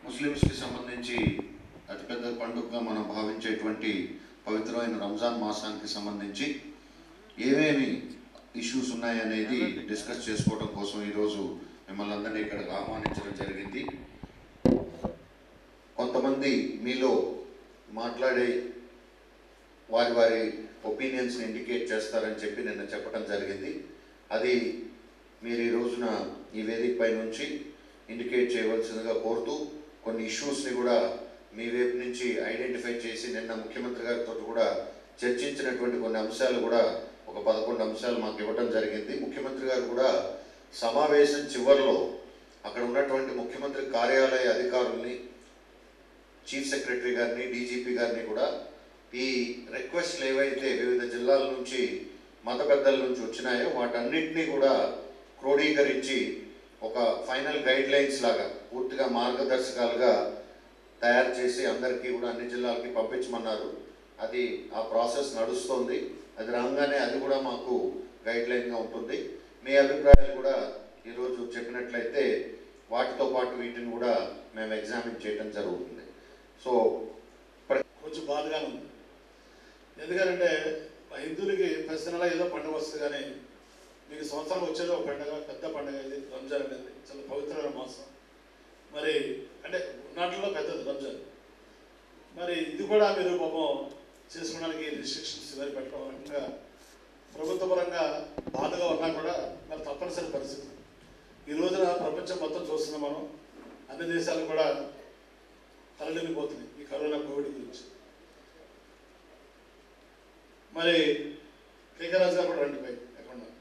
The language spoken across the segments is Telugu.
ముస్లిమ్స్కి సంబంధించి అతిపెద్ద పండుగగా మనం భావించేటువంటి పవిత్రమైన రంజాన్ మాసానికి సంబంధించి ఏమేమి ఇష్యూస్ ఉన్నాయనేది డిస్కస్ చేసుకోవడం కోసం ఈరోజు మిమ్మల్ని అందరినీ ఇక్కడికి ఆహ్వానించడం జరిగింది కొంతమంది మీలో మాట్లాడే వారి వారి ఒపీనియన్స్ని ఇండికేట్ చేస్తారని చెప్పి నిన్న చెప్పడం జరిగింది అది మీరు ఈ రోజున ఈ వేదిక పై నుంచి ఇండికేట్ చేయవలసిందిగా కోరుతూ కొన్ని ఇష్యూస్ని కూడా మీ వైపు నుంచి ఐడెంటిఫై చేసి నిన్న ముఖ్యమంత్రి గారితో కూడా చర్చించినటువంటి కొన్ని అంశాలు కూడా ఒక పదకొండు అంశాలు మాకు ఇవ్వడం జరిగింది ముఖ్యమంత్రి గారు కూడా సమావేశం చివరిలో అక్కడ ఉన్నటువంటి ముఖ్యమంత్రి కార్యాలయ అధికారుల్ని చీఫ్ సెక్రటరీ గారిని డీజీపీ గారిని కూడా ఈ రిక్వెస్ట్లు ఏవైతే వివిధ జిల్లాల నుంచి మత పెద్దల నుంచి వచ్చినాయో వాటన్నిటినీ కూడా క్రోడీకరించి ఒక ఫైనల్ గైడ్ లైన్స్ లాగా పూర్తిగా మార్గదర్శకాలుగా తయారు చేసి అందరికీ కూడా అన్ని జిల్లాలకి పంపించమన్నారు అది ఆ ప్రాసెస్ నడుస్తుంది అది రాగానే అది కూడా మాకు గైడ్ లైన్గా ఉంటుంది మీ అభిప్రాయాలు కూడా ఈరోజు చెప్పినట్లయితే వాటితో పాటు వీటిని కూడా మేము ఎగ్జామిన్ చేయడం జరుగుతుంది సో కొంచెం బాధగా ఉంది ఎందుకంటే మా హిందువులకి ప్రతి నెల ఏదో పండుగ వస్తుంది కానీ మీకు సంవత్సరం వచ్చేది ఒక పండుగ పెద్ద పండుగ ఇది రంజాన్ అనేది చాలా పవిత్రమైన మాసం మరి అంటే నాటిలో పెద్దది రంజాన్ మరి ఇది కూడా మీరు పాపం చేసుకోవడానికి రిస్ట్రిక్షన్స్ ఇవన్నీ పెట్టడం రకంగా ప్రభుత్వ పరంగా బాధగా ఉన్నా కూడా మరి తప్పనిసరి పరిస్థితి ఈ రోజున ప్రపంచం మొత్తం చూస్తున్నాం మనం అన్ని దేశాలు కూడా తరలిపోతుంది ఈ కరోనా కోవిడ్ గురించి మరి కేకే రాజు గారు కూడా రండి పై ఎక్కడ ఉన్నారు?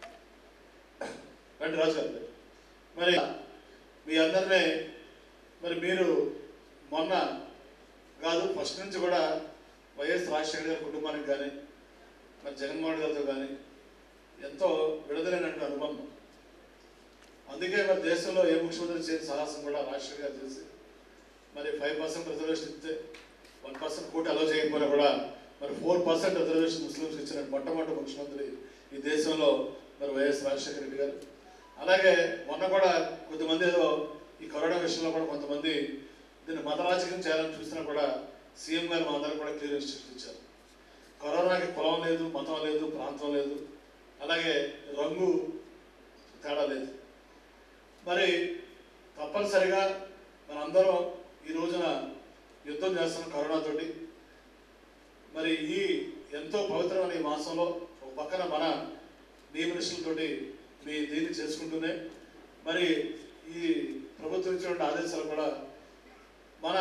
రండి రాజు గారు మరి మీ అందరినీ మరి మీరు మొన్న కాదు ఫస్ట్ నుంచి కూడా వైఎస్ రాజశేఖర గారి కుటుంబానికి కానీ మరి జగన్మోహన్ గారితో కానీ ఎంతో విడదలేనటువంటి అనుబంధం అందుకే మరి దేశంలో ఏ ముఖ్యమంత్రి చేయని సాహసం కూడా రాజశేఖర్ గారు చేసి మరి ఫైవ్ పర్సెంట్ రిజర్వేషన్ ఇస్తే వన్ పర్సెంట్ కోటి అలో చేయకపోయినా కూడా మరి ఫోర్ పర్సెంట్ రిజర్వేషన్ ముస్లింస్కి ఇచ్చిన మొట్టమొదటి ముఖ్యమంత్రి ఈ దేశంలో మరి వైఎస్ రాజశేఖర రెడ్డి గారు అలాగే మొన్న కూడా కొంతమంది ఏదో ఈ కరోనా విషయంలో కూడా కొంతమంది దీన్ని మత రాజకీయం చేయాలని చూసినా కూడా సీఎం గారు మా అందరూ కూడా క్లియర్ ఇన్స్ట్రక్షన్ ఇచ్చారు కరోనాకి కులం లేదు మతం లేదు ప్రాంతం లేదు అలాగే రంగు తేడా లేదు మరి తప్పనిసరిగా మనందరం ఈ రోజున యుద్ధం చేస్తున్న కరోనాతోటి మరి ఈ ఎంతో పవిత్రమైన ఈ మాసంలో ఒక పక్కన మన నియమనిష్టలతోటి మీ దీన్ని చేసుకుంటూనే మరి ఈ ప్రభుత్వం ఇచ్చినటువంటి ఆదేశాలు కూడా మన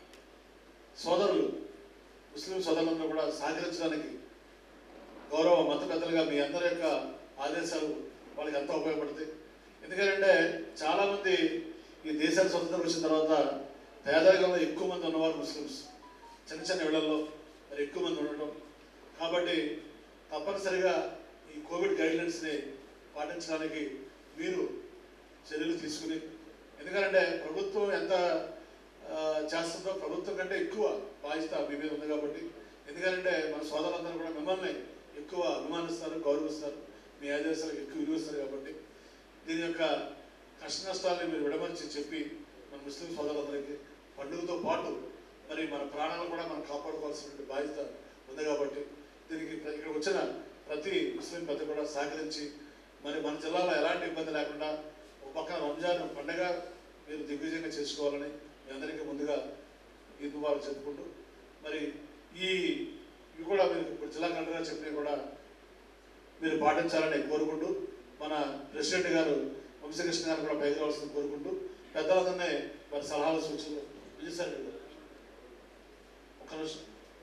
సోదరులు ముస్లిం సోదరులందరూ కూడా సహకరించడానికి గౌరవ మత పెద్దలుగా మీ అందరి యొక్క ఆదేశాలు వాళ్ళకి ఎంతో ఉపయోగపడతాయి ఎందుకంటే చాలామంది ఈ దేశానికి స్వతంత్రం వచ్చిన తర్వాత పేదరికంలో ఎక్కువ మంది ఉన్నవారు ముస్లిమ్స్ చిన్న చిన్న ఇళ్లలో మరి ఎక్కువ మంది ఉండటం కాబట్టి తప్పనిసరిగా ఈ కోవిడ్ గైడ్లైన్స్ని పాటించడానికి మీరు చర్యలు తీసుకుని ఎందుకంటే ప్రభుత్వం ఎంత ఆ, చేస్తుందో ప్రభుత్వం కంటే ఎక్కువ బాధ్యత మీ మీద ఉంది కాబట్టి ఎందుకంటే మన సోదరులందరూ కూడా మిమ్మల్ని ఎక్కువ అభిమానిస్తారు గౌరవిస్తారు మీ ఆదేశాలకు ఎక్కువ విలువిస్తారు కాబట్టి దీని యొక్క కష్ట నష్టాలని మీరు విడమర్చి చెప్పి మన ముస్లిం సోదరులందరికీ పండుగతో పాటు మరి మన ప్రాణాలను కూడా మనం కాపాడుకోవాల్సినటువంటి బాధ్యత ఉంది కాబట్టి దీనికి ప్ర- ఇక్కడ వచ్చిన ప్రతి ముస్లిం పెద్ద కూడా సహకరించి మరి మన జిల్లాలో ఎలాంటి ఇబ్బంది లేకుండా ఒక పక్కన రంజాన్ పండగ మీరు దిగ్విజయంగా చేసుకోవాలని మీ అందరికీ ముందుగా ఈద్ ముబారక్ చెప్పుకుంటూ మరి ఈ ఇవి కూడా మీరు ఇప్పుడు జిల్లా కలెక్టర్ గారు చెప్పినవి కూడా మీరు పాటించాలని కోరుకుంటూ మన ప్రెసిడెంట్ గారు వంశకృష్ణ గారు కూడా పైకి రావాల్సింది కోరుకుంటూ పెద్దలందరినీ వారి సలహాలు సూచనలు విజయసాయి రెడ్డి గారు ఒక్క నిమిషం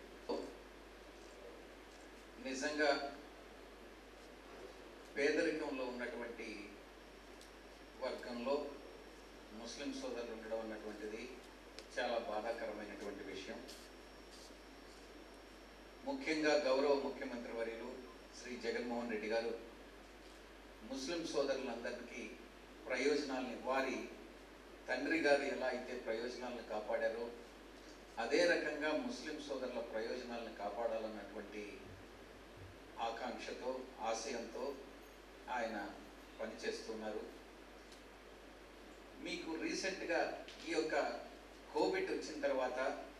నిజంగా పేదరికంలో ఉన్నటువంటి వర్గంలో ముస్లిం సోదరులు ఉండడం అన్నటువంటిది చాలా బాధాకరమైనటువంటి విషయం ముఖ్యంగా గౌరవ ముఖ్యమంత్రి వర్యులు శ్రీ జగన్మోహన్ రెడ్డి గారు ముస్లిం సోదరులందరికీ ప్రయోజనాల్ని వారి తండ్రి గారు ఎలా అయితే ప్రయోజనాలను కాపాడారో అదే రకంగా ముస్లిం సోదరుల ప్రయోజనాలను కాపాడాలన్నటువంటి ఆకాంక్షతో ఆశయంతో ఆయన పనిచేస్తున్నారు మీకు రీసెంట్గా ఈ యొక్క కోవిడ్ వచ్చిన తర్వాత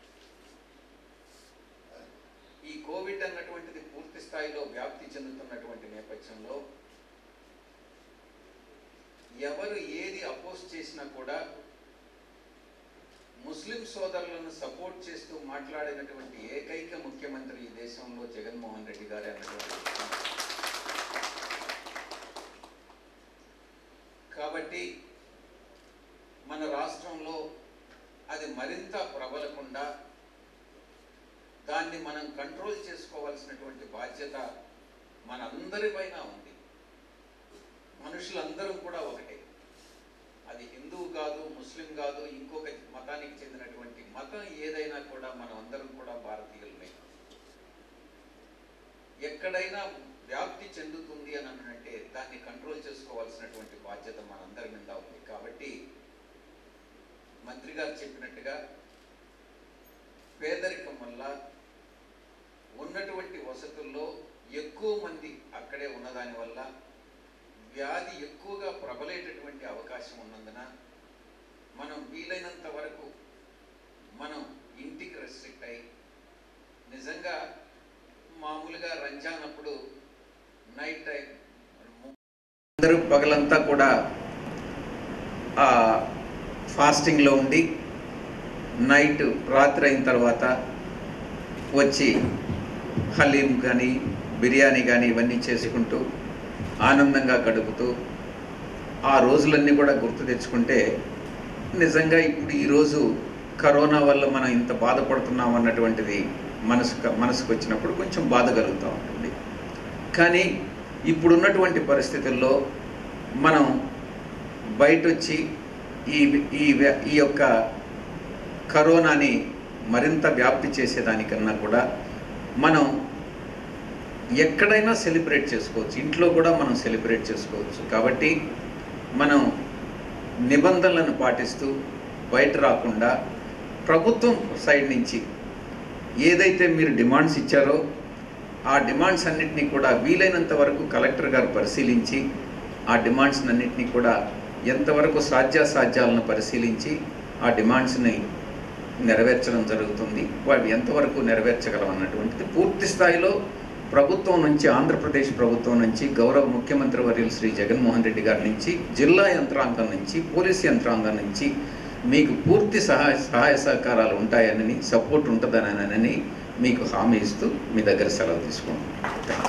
ఈ కోవిడ్ అన్నటువంటిది పూర్తి స్థాయిలో వ్యాప్తి చెందుతున్నటువంటి నేపథ్యంలో ఎవరు ఏది అపోజ్ చేసినా కూడా ముస్లిం సోదరులను సపోర్ట్ చేస్తూ మాట్లాడినటువంటి ఏకైక ముఖ్యమంత్రి ఈ దేశంలో జగన్మోహన్ రెడ్డి గారే అన్నటువంటి విషయం. కాబట్టి మన రాష్ట్రంలో అది మరింత ప్రబలకుండా దాన్ని మనం కంట్రోల్ చేసుకోవాల్సినటువంటి బాధ్యత మనందరిపైన ఉంది మనుషులందరూ కూడా ఒకటే అది హిందువు కాదు ముస్లిం కాదు ఇంకొక మతానికి చెందినటువంటి మతం ఏదైనా కూడా మనం అందరం కూడా భారతీయులమే ఎక్కడైనా వ్యాప్తి చెందుతుంది అని అంటే దాన్ని కంట్రోల్ చేసుకోవాల్సినటువంటి బాధ్యత మనందరి మీద ఉంది కాబట్టి మంత్రి గారు చెప్పినట్టుగా పేదరికం వల్ల ఉన్నటువంటి వసతుల్లో ఎక్కువ మంది అక్కడే ఉన్నదాని వల్ల వ్యాధి ఎక్కువగా ప్రబలేటటువంటి అవకాశం ఉన్నందున మనం వీలైనంత వరకు మనం ఇంటికి రెస్ట్రిక్ట్ అయ్యి నిజంగా మామూలుగా రంజాన్ అప్పుడు నైట్ టైం అందరూ పగలంతా కూడా ఆ ఫాస్టింగ్లో ఉండి నైట్ రాత్రి అయిన తర్వాత వచ్చి హలీం కానీ బిర్యానీ కానీ ఇవన్నీ చేసుకుంటూ ఆనందంగా గడుపుతూ ఆ రోజులన్నీ కూడా గుర్తు తెచ్చుకుంటే నిజంగా ఇప్పుడు ఈరోజు కరోనా వల్ల మనం ఇంత బాధపడుతున్నాం అన్నటువంటిది మనసు మనసుకు వచ్చినప్పుడు కొంచెం బాధ కలుగుతూ ఉంటుంది కానీ ఇప్పుడున్నటువంటి పరిస్థితుల్లో మనం బయట వచ్చి ఈ ఈ వ్య- ఈ యొక్క కరోనాని మరింత వ్యాప్తి చేసేదానికన్నా కూడా మనం ఎక్కడైనా సెలబ్రేట్ చేసుకోవచ్చు ఇంట్లో కూడా మనం సెలబ్రేట్ చేసుకోవచ్చు కాబట్టి మనం నిబంధనలను పాటిస్తూ బయట రాకుండా ప్రభుత్వం సైడ్ నుంచి ఏదైతే మీరు డిమాండ్స్ ఇచ్చారో ఆ డిమాండ్స్ అన్నింటినీ కూడా వీలైనంత వరకు కలెక్టర్ గారు పరిశీలించి ఆ డిమాండ్స్ అన్నింటినీ కూడా ఎంతవరకు సాధ్యాసాధ్యాలను పరిశీలించి ఆ డిమాండ్స్ని నెరవేర్చడం జరుగుతుంది అవి ఎంతవరకు నెరవేర్చగలం అన్నటువంటిది పూర్తి స్థాయిలో ప్రభుత్వం నుంచి ఆంధ్రప్రదేశ్ ప్రభుత్వం నుంచి గౌరవ ముఖ్యమంత్రి వర్యులు శ్రీ జగన్మోహన్ రెడ్డి గారి నుంచి జిల్లా యంత్రాంగం నుంచి పోలీస్ యంత్రాంగం నుంచి మీకు పూర్తి సహాయ సహాయ సహకారాలు ఉంటాయని సపోర్ట్ ఉంటుందనని మీకు హామీ ఇస్తూ మీ దగ్గర సెలవు తీసుకుంటాను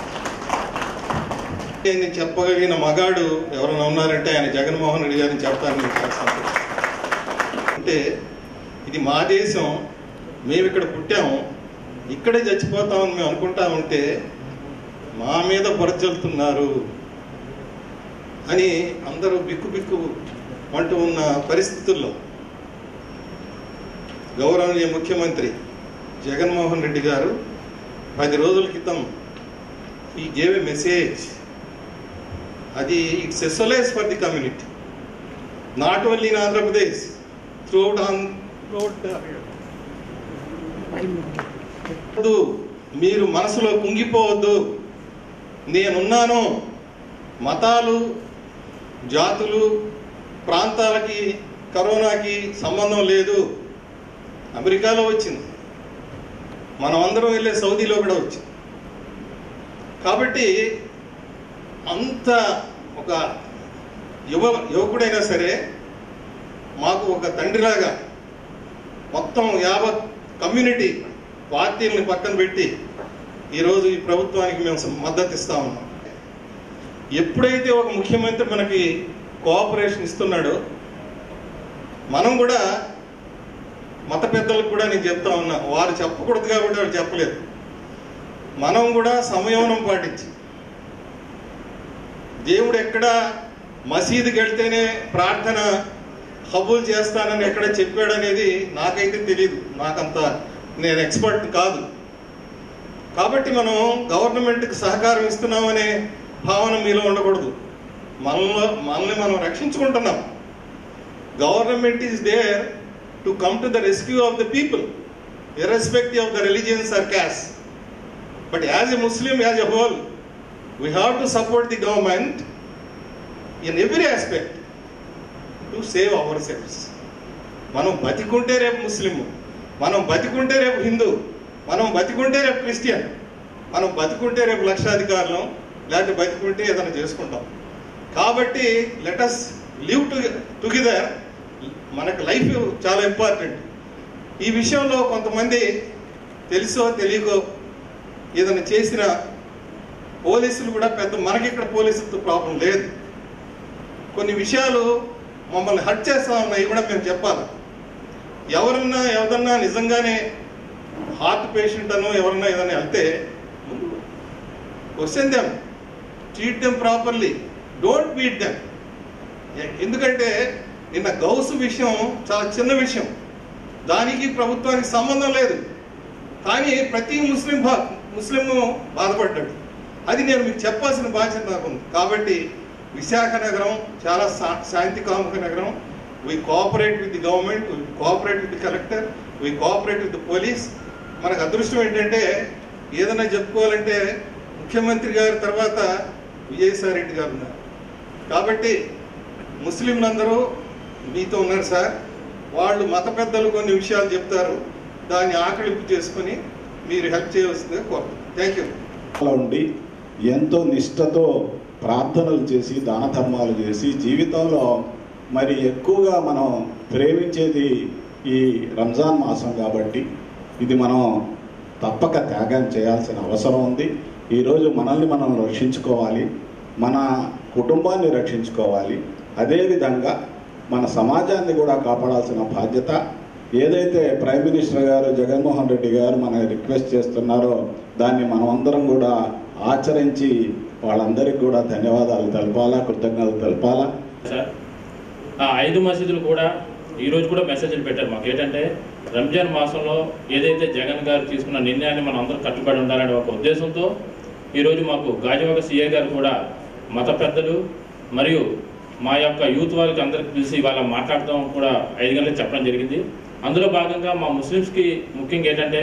నేను చెప్పగలిగిన మగాడు ఎవరైనా ఉన్నారంటే ఆయన జగన్మోహన్ రెడ్డి గారిని చెప్తాను నేను చాలా సంతోషం. అంటే ఇది మా దేశం మేము ఇక్కడ పుట్టాము ఇక్కడే చచ్చిపోతామని మేము అనుకుంటా ఉంటే మా మీద బురజల్లుతున్నారు అని అందరూ బిక్కు బిక్కు అంటూ ఉన్న పరిస్థితుల్లో గౌరవనీయ ముఖ్యమంత్రి జగన్మోహన్ రెడ్డి గారు పది రోజుల క్రితం ఈ గేవ్ ఎ మెసేజ్ అది it's a solace for the community not only in Andhra Pradesh throughout on వద్దు మీరు మనసులో కుంగిపోవద్దు నేనున్నాను మతాలు జాతులు ప్రాంతాలకి కరోనాకి సంబంధం లేదు అమెరికాలో వచ్చింది మనం అందరం వెళ్ళే సౌదీలో కూడా వచ్చింది కాబట్టి అంత ఒక యువ యువకుడైనా సరే మాకు ఒక తండ్రిలాగా మొత్తం యావత్ కమ్యూనిటీ పార్టీలను పక్కన పెట్టి ఈరోజు ఈ ప్రభుత్వానికి మేము మద్దతు ఇస్తా ఉన్నాం ఎప్పుడైతే ఒక ముఖ్యమంత్రి మనకి కోఆపరేషన్ ఇస్తున్నాడో మనం కూడా మత పెద్దలకు కూడా నేను చెప్తా ఉన్నా వారు చెప్పకూడదు కాబట్టి వారు చెప్పలేదు మనం కూడా సంయమనం పాటించి దేవుడు ఎక్కడ మసీదుకి వెళ్తేనే ప్రార్థన కబూల్ చేస్తానని ఎక్కడ చెప్పాడు అనేది నాకైతే తెలియదు నాకంత నేను ఎక్స్పర్ట్ కాదు కాబట్టి మనం గవర్నమెంట్కి సహకారం ఇస్తున్నామనే భావన మీలో ఉండకూడదు మనలో మనల్ని మనం రక్షించుకుంటున్నాం government is there to come to the rescue of the people irrespective of the religions or caste but as a Muslim as a whole we have to support the government in every aspect to save ourselves మనం బతికుంటే రేపు ముస్లిం మనం బతికుంటే రేపు హిందూ మనం బతికుంటే రేపు క్రిస్టియన్ మనం బతికుంటే రేపు లక్షాధికారులం లేకపోతే బతికుంటే ఏదైనా చేసుకుంటాం కాబట్టి లెటస్ లివ్ టు టుగెదర్ మనకు లైఫ్ చాలా ఇంపార్టెంట్ ఈ విషయంలో కొంతమంది తెలుసో తెలియకో ఏదైనా చేసిన పోలీసులు కూడా పెద్ద మనకి ఇక్కడ పోలీసులతో ప్రాబ్లం లేదు కొన్ని విషయాలు మమ్మల్ని హట్ చేస్తా ఉన్నాయి కూడా మేము చెప్పాలి ఎవరన్నా ఎవరన్నా నిజంగానే హార్ట్ పేషెంట్ అనో ఎవరన్నా ఏదైనా వెళ్తే question them treat them properly don't beat them ఎందుకంటే నిన్న గౌస్ విషయం చాలా చిన్న విషయం దానికి ప్రభుత్వానికి సంబంధం లేదు కానీ ప్రతి ముస్లిం భా ముస్లిం బాధపడ్డాడు అది నేను మీకు చెప్పాల్సిన బాధ్యత నాకు ఉంది కాబట్టి విశాఖ నగరం చాలా శా- శాంతి కాముక నగరం we cooperate with the government we cooperate with the collector we cooperate with the police మనకు అదృష్టం ఏంటంటే ఏదైనా చెప్పుకోవాలంటే ముఖ్యమంత్రి గారి తర్వాత విజయసాయి రెడ్డి గారు ఉన్నారు కాబట్టి ముస్లింలందరూ మీతో ఉన్నారు సార్ వాళ్ళు మత పెద్దలు కొన్ని విషయాలు చెప్తారు దాన్ని ఆకలింపు చేసుకొని మీరు హెల్ప్ చేయవలసిందిగా కోరుతున్నాను థ్యాంక్ యూ అలా ఉండి ఎంతో నిష్ఠతో ప్రార్థనలు చేసి దాన ధర్మాలు చేసి జీవితంలో మరి ఎక్కువగా మనం ప్రేమించేది ఈ రంజాన్ మాసం కాబట్టి ఇది మనం తప్పక త్యాగం చేయాల్సిన అవసరం ఉంది ఈరోజు మనల్ని మనం రక్షించుకోవాలి మన కుటుంబాన్ని రక్షించుకోవాలి అదేవిధంగా మన సమాజాన్ని కూడా కాపాడాల్సిన బాధ్యత ఏదైతే ప్రైమ్ మినిస్టర్ గారు జగన్మోహన్ రెడ్డి గారు మన రిక్వెస్ట్ చేస్తున్నారో దాన్ని మనమందరం కూడా ఆచరించి వాళ్ళందరికీ కూడా ధన్యవాదాలు తెలపాలా కృతజ్ఞతలు తెలపాలా సార్ ఆ ఐదు మసీదులు కూడా ఈ రోజు కూడా మెసేజ్లు పెట్టారు మాకు ఏంటంటే రంజాన్ మాసంలో ఏదైతే జగన్ గారు తీసుకున్న నిర్ణయాన్ని మనం అందరం కట్టుబడి ఉండాలనే ఒక ఉద్దేశంతో ఈరోజు మాకు గాజువాక సీఏ గారు కూడా మత పెద్దలు మరియు మా యొక్క యూత్ వాళ్ళకి అందరికి పిలిచి వాళ్ళ మాట్లాడదాం కూడా ఐదు గంటలకు చెప్పడం జరిగింది అందులో భాగంగా మా ముస్లిమ్స్కి ముఖ్యంగా ఏంటంటే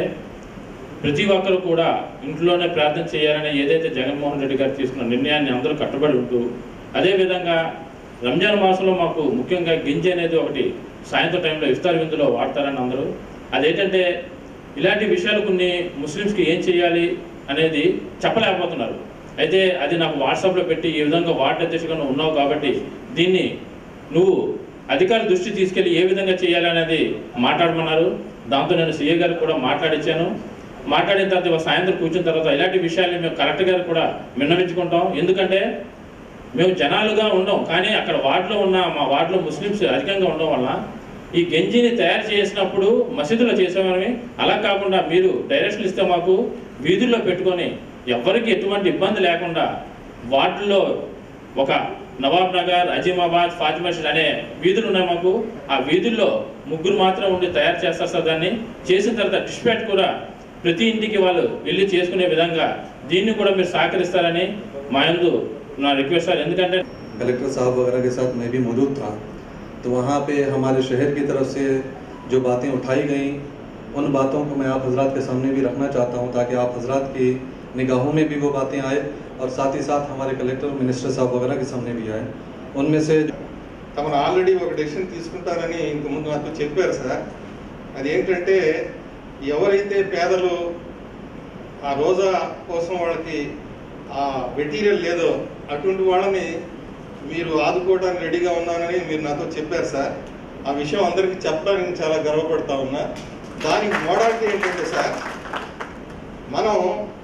ప్రతి ఒక్కరు కూడా ఇంట్లోనే ప్రార్థన చేయాలని ఏదైతే జగన్మోహన్ రెడ్డి గారు తీసుకున్న నిర్ణయాన్ని అందరూ కట్టుబడి ఉంటూ అదేవిధంగా రంజాన్ మాసంలో మాకు ముఖ్యంగా గింజ అనేది ఒకటి సాయంత్రం టైంలో ఇఫ్తార్ విందులో వాడతారని అందరూ అదేంటంటే ఇలాంటి విషయాలు కొన్ని ముస్లిమ్స్కి ఏం చేయాలి అనేది చెప్పలేకపోతున్నారు అయితే అది నాకు వాట్సాప్లో పెట్టి ఈ విధంగా వార్డు అధ్యక్షుగా ఉన్నావు కాబట్టి దీన్ని నువ్వు అధికార దృష్టి తీసుకెళ్లి ఏ విధంగా చేయాలనేది మాట్లాడమన్నారు దాంతో నేను సీఏ గారికి కూడా మాట్లాడించాను మాట్లాడిన తర్వాత ఇవాళ సాయంత్రం కూర్చున్న తర్వాత ఇలాంటి విషయాల్ని మేము కలెక్టర్ గారికి కూడా విన్నవించుకుంటాం ఎందుకంటే మేము జనాలుగా ఉండం కానీ అక్కడ వార్డులో ఉన్న మా వార్డులో ముస్లిమ్స్ అధికంగా ఉండడం వల్ల ఈ గంజిని తయారు చేసినప్పుడు మసీదులో చేసామని అలా కాకుండా మీరు డైరెక్షన్ ఇస్తే మాకు వీధుల్లో పెట్టుకొని ఎవరికి ఎటువంటి ఇబ్బంది లేకుండా వార్డులో ఒక నవాబ్ నగర్ అజీమాబాద్ ఫాతిమా అనే వీధులు ఉన్నాయి మాకు ఆ వీధుల్లో ముగ్గురు మాత్రం ఉండి తయారు చేస్తారు సార్ దాన్ని చేసిన తర్వాత డిస్పాట్ కూడా ప్రతి ఇంటికి వాళ్ళు వెళ్ళి చేసుకునే విధంగా దీన్ని కూడా మీరు సహకరిస్తారని మా యందు నా రిక్వెస్ట్ సార్ ఎందుకంటే कलेक्टर साहब वगैरह के साथ मैं भी मौजूद था तो वहाँ पे हमारे शहर की तरफ से जो बातें उठाई गई उन बातों को मैं आप हजरात के सामने भी रखना चाहता हूँ ताकि आप हजरात की निगाहों में भी वो बातें आए और साथ ही साथ हमारे कलेक्टर मिनिस्टर साहब वगैरह के सामने भी आए उनमें से తమను ఆల్రెడీ ఒక డెసిషన్ తీసుకుంటారని ఇంతకుముందు నాకు చెప్పారు సార్ అదేంటంటే ఎవరైతే పేదలు ఆ రోజా కోసం వాళ్ళకి ఆ మెటీరియల్ లేదో అటువంటి వాళ్ళని మీరు ఆదుకోవడానికి రెడీగా ఉన్నానని మీరు నాతో చెప్పారు సార్ ఆ విషయం అందరికీ చెప్పడానికి నేను చాలా గర్వపడతా ఉన్నా దానికి మోడాలిటీ ఏంటంటే సార్ మనం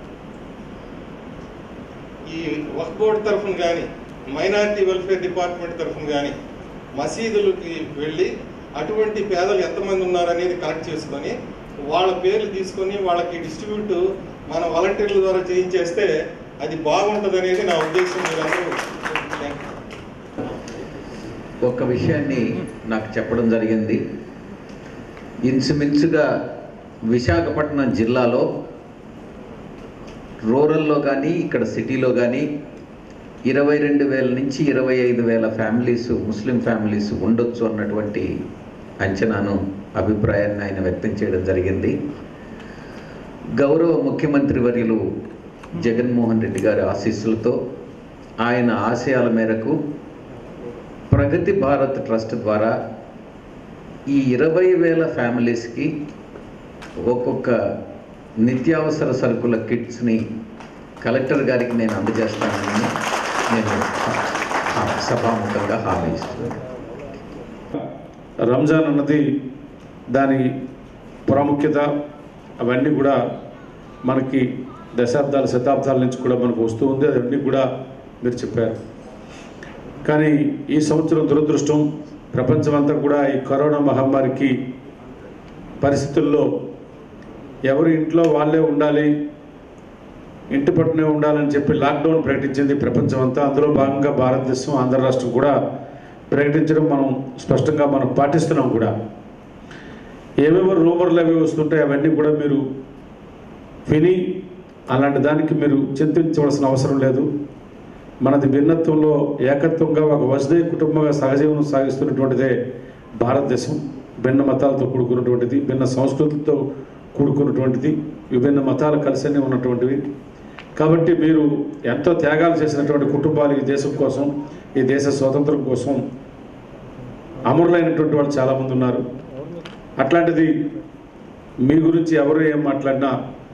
ఈ వక్ బోర్డు తరఫున కానీ మైనారిటీ వెల్ఫేర్ డిపార్ట్మెంట్ తరఫున కానీ మసీదులకి వెళ్ళి అటువంటి పేదలు ఎంతమంది ఉన్నారనేది కలెక్ట్ చేసుకొని వాళ్ళ పేర్లు తీసుకొని వాళ్ళకి డిస్ట్రిబ్యూట్ మన వాలంటీర్ల ద్వారా చేయించేస్తే అది బాగుంటుంది అనేది నా ఉద్దేశం మీరందరూ థ్యాంక్ యూ ఒక విషయాన్ని నాకు చెప్పడం జరిగింది ఇంచుమించుగా విశాఖపట్నం జిల్లాలో రూరల్లో కానీ ఇక్కడ సిటీలో కానీ ఇరవై రెండు వేల నుంచి ఇరవై ఐదు వేల ఫ్యామిలీస్ ముస్లిం ఫ్యామిలీస్ ఉండొచ్చు అన్నటువంటి అంచనాను అభిప్రాయాన్ని ఆయన వ్యక్తం చేయడం జరిగింది గౌరవ ముఖ్యమంత్రి వర్యులు జగన్మోహన్ రెడ్డి గారి ఆశీస్సులతో ఆయన ఆశయాల మేరకు ప్రగతి భారత్ ట్రస్ట్ ద్వారా ఈ ఇరవై వేల ఫ్యామిలీస్కి ఒక్కొక్క నిత్యావసర సరుకుల కిట్స్ని కలెక్టర్ గారికి నేను అందజేస్తానని నేను సభాముఖంగా హామీ ఇస్తున్నాను రంజాన్ అన్నది దాని ప్రాముఖ్యత అవన్నీ కూడా మనకి దశాబ్దాల శతాబ్దాల నుంచి కూడా మనకు వస్తూ ఉంది అవన్నీ కూడా మీరు చెప్పారు కానీ ఈ సంవత్సరం దురదృష్టం ప్రపంచమంతా కూడా ఈ కరోనా మహమ్మారికి పరిస్థితుల్లో ఎవరు ఇంట్లో వాళ్ళే ఉండాలి ఇంటి పట్టునే ఉండాలని చెప్పి లాక్డౌన్ ప్రకటించింది ప్రపంచం అంతా అందులో భాగంగా భారతదేశం ఆంధ్ర రాష్ట్రం కూడా ప్రకటించడం మనం స్పష్టంగా మనం పాటిస్తున్నాం కూడా ఏవేవో రూమర్లు అవి వస్తుంటాయి అవన్నీ కూడా మీరు విని అలాంటి దానికి మీరు చింతించవలసిన అవసరం లేదు మనది భిన్నత్వంలో ఏకత్వంగా ఒక వసుదయ కుటుంబంగా సహజీవనం సాగిస్తున్నటువంటిదే భారతదేశం భిన్న మతాలతో కూడుకున్నటువంటిది భిన్న సంస్కృతులతో కూడుకున్నటువంటిది విభిన్న మతాలు కలిసి ఉన్నటువంటివి కాబట్టి మీరు ఎంతో త్యాగాలు చేసినటువంటి కుటుంబాలు ఈ దేశం కోసం ఈ దేశ స్వాతంత్రం కోసం అమరులైనటువంటి వాళ్ళు చాలామంది ఉన్నారు అట్లాంటిది మీ గురించి ఎవరు ఏం మాట్లాడినా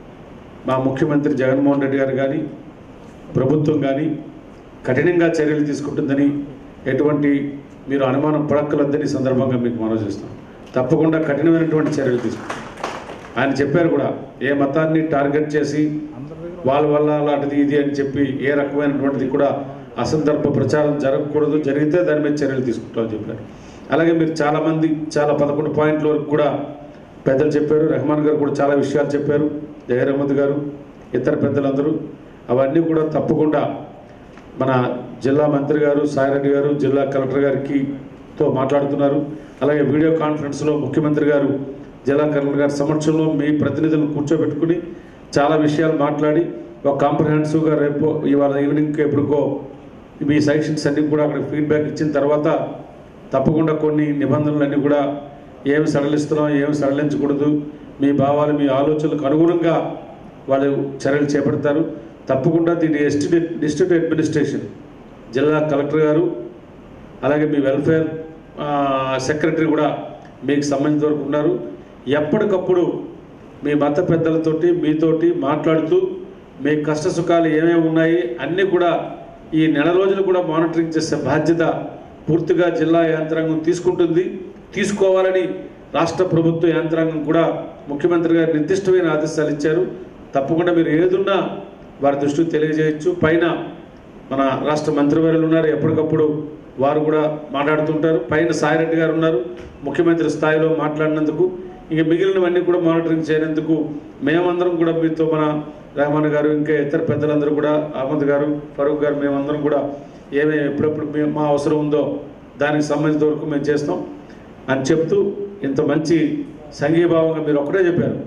మా ముఖ్యమంత్రి జగన్మోహన్ రెడ్డి గారు కానీ ప్రభుత్వం కానీ కఠినంగా చర్యలు తీసుకుంటుందని ఎటువంటి మీరు అనుమానం పడక్కలొద్దని ఈ సందర్భంగా మీకు మనవి చేస్తాం తప్పకుండా కఠినమైనటువంటి చర్యలు తీసుకుంటాం ఆయన చెప్పారు కూడా ఏ మతాన్ని టార్గెట్ చేసి వాళ్ళ వల్ల అలాంటిది ఇది అని చెప్పి ఏ రకమైనటువంటిది కూడా అసందర్భ ప్రచారం జరగకూడదు జరిగితే దాని మీద చర్యలు తీసుకుంటామని చెప్పారు అలాగే మీరు చాలామంది చాలా పదకొండు పాయింట్ల వరకు కూడా పెద్దలు చెప్పారు రెహమాన్ గారు కూడా చాలా విషయాలు చెప్పారు జగన్ అహ్మద్ గారు ఇతర పెద్దలందరూ అవన్నీ కూడా తప్పకుండా మన జిల్లా మంత్రి గారు సాయిరెడ్డి గారు జిల్లా కలెక్టర్ గారికి తో మాట్లాడుతున్నారు అలాగే వీడియో కాన్ఫరెన్స్లో ముఖ్యమంత్రి గారు జిల్లా కలెక్టర్ గారి సమక్షంలో మీ ప్రతినిధులను కూర్చోబెట్టుకుని చాలా విషయాలు మాట్లాడి ఒక కాంప్రహెన్సివ్గా రేపు ఇవాళ ఈవినింగ్ ఎప్పుడుకో మీ సజెషన్స్ అన్నీ కూడా అక్కడ ఫీడ్బ్యాక్ ఇచ్చిన తర్వాత తప్పకుండా కొన్ని నిబంధనలన్నీ కూడా ఏమి సడలిస్తున్నాం ఏమి సడలించకూడదు మీ భావాలు మీ ఆలోచనలకు అనుగుణంగా వాళ్ళు చర్యలు చేపడతారు తప్పకుండా దీన్ని డిస్ట్రిక్ట్ డిస్ట్రిక్ట్ అడ్మినిస్ట్రేషన్ జిల్లా కలెక్టర్ గారు అలాగే మీ వెల్ఫేర్ ఆ, సెక్రటరీ కూడా మీకు సంబంధించిన వరకు ఉన్నారు ఎప్పటికప్పుడు మీ మత పెద్దలతోటి మీతోటి మాట్లాడుతూ మీ కష్ట సుఖాలు ఏమేమి ఉన్నాయి అన్నీ కూడా ఈ నెల రోజులు కూడా మానిటరింగ్ చేసే బాధ్యత పూర్తిగా జిల్లా యంత్రాంగం తీసుకుంటుంది తీసుకోవాలని రాష్ట్ర ప్రభుత్వ యంత్రాంగం కూడా ముఖ్యమంత్రి గారు నిర్దిష్టమైన ఆదేశాలు ఇచ్చారు తప్పకుండా మీరు ఏదున్నా వారి దృష్టికి తెలియజేయచ్చు పైన మన రాష్ట్ర మంత్రివర్యులు ఉన్నారు ఎప్పటికప్పుడు వారు కూడా మాట్లాడుతుంటారు పైన సాయిరెడ్డి గారు ఉన్నారు ముఖ్యమంత్రి స్థాయిలో మాట్లాడినందుకు ఇక మిగిలినవన్నీ కూడా మానిటరింగ్ చేయనందుకు మేమందరం కూడా మీతో మన రెహమాన్ గారు ఇంకా ఇతర పెద్దలందరూ కూడా అహ్మద్ గారు ఫరూక్ గారు మేమందరం కూడా ఏమేమి ఎప్పుడెప్పుడు మే- మా అవసరం ఉందో దానికి సంబంధించిన వరకు మేము చేస్తాం అని చెప్తూ ఇంత మంచి సంఘీభావంగా మీరు ఒకటే చెప్పారు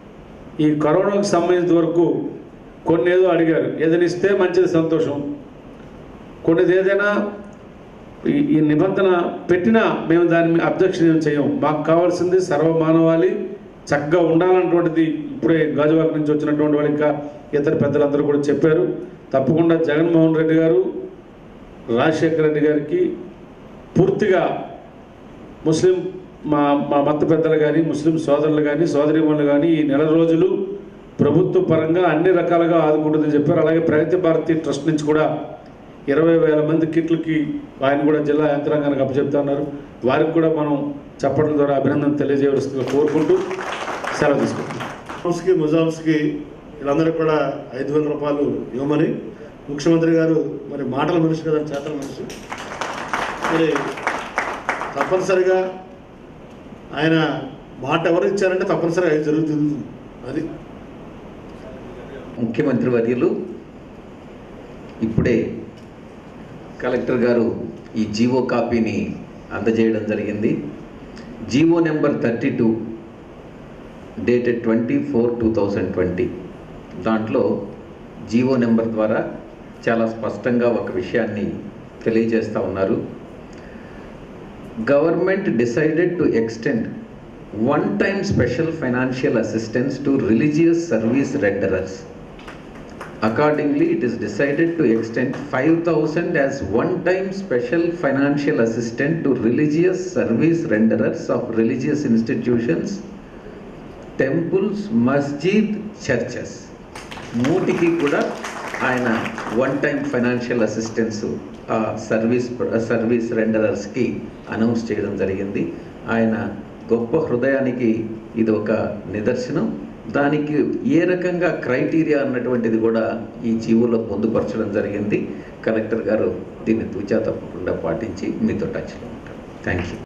ఈ కరోనాకు సంబంధించిన వరకు కొన్ని ఏదో అడిగారు ఏదైనా ఇస్తే మంచిది సంతోషం కొన్నిది ఏదైనా ఈ ఈ నిబంధన పెట్టినా మేము దాన్ని అబ్జెక్షన్ ఏం చేయం మాకు కావాల్సింది సర్వమానవాళి చక్కగా ఉండాలన్నటువంటిది ఇప్పుడే గాజువాక నుంచి వచ్చినటువంటి వాళ్ళు ఇంకా ఇతర పెద్దలందరూ కూడా చెప్పారు తప్పకుండా జగన్మోహన్ రెడ్డి గారు రాజశేఖర రెడ్డి గారికి పూర్తిగా ముస్లిం మా మా మత పెద్దలు కానీ ముస్లిం సోదరులు కానీ సోదరిమణులు కానీ ఈ నెల రోజులు ప్రభుత్వ పరంగా అన్ని రకాలుగా ఆదుకుంటుందని చెప్పారు అలాగే ప్రగతి భారతి ట్రస్ట్ నుంచి కూడా ఇరవై వేల మంది కిట్లకి ఆయన కూడా జిల్లా యంత్రాంగానికి అప్పచెప్తున్నారు వారికి కూడా మనం చెప్పడం ద్వారా అభినందన తెలియజేయవలసిందిగా కోరుకుంటూ సెలవు తీసుకుంటాం ముజామ్స్కి ముజామ్స్కి వీళ్ళందరికీ కూడా ఐదు వేల రూపాయలు ఇవ్వమని ముఖ్యమంత్రి గారు మరి మాటల మనిషి కదా చేతల మనిషి మరి తప్పనిసరిగా ఆయన మాట ఎవరు ఇచ్చారంటే తప్పనిసరిగా అది జరుగుతుంది అది ముఖ్యమంత్రి వర్యులు ఇప్పుడే కలెక్టర్ గారు ఈ జీవో కాపీని అందజేయడం జరిగింది GO number thirty two dated twenty four two thousand twenty దాంట్లో జీవో నెంబర్ ద్వారా చాలా స్పష్టంగా ఒక విషయాన్ని తెలియజేస్తూ ఉన్నారు government decided to extend one time special financial assistance to religious service renderers Accordingly, it is decided to extend 5,000 as one-time special financial assistance to religious service renderers of religious institutions, temples, masjid, churches. మూటికి కూడా ఆయన one time financial assistance service service రెండరర్స్కి అనౌన్స్ చేయడం జరిగింది ఆయన గొప్ప హృదయానికి ఇది ఒక నిదర్శనం దానికి ఏ రకంగా క్రైటీరియా అన్నటువంటిది కూడా ఈ జీవోలో పొందుపరచడం జరిగింది కలెక్టర్ గారు దీన్ని తూచా తప్పకుండా పాటించి మీతో టచ్లో ఉంటారు థ్యాంక్ యూ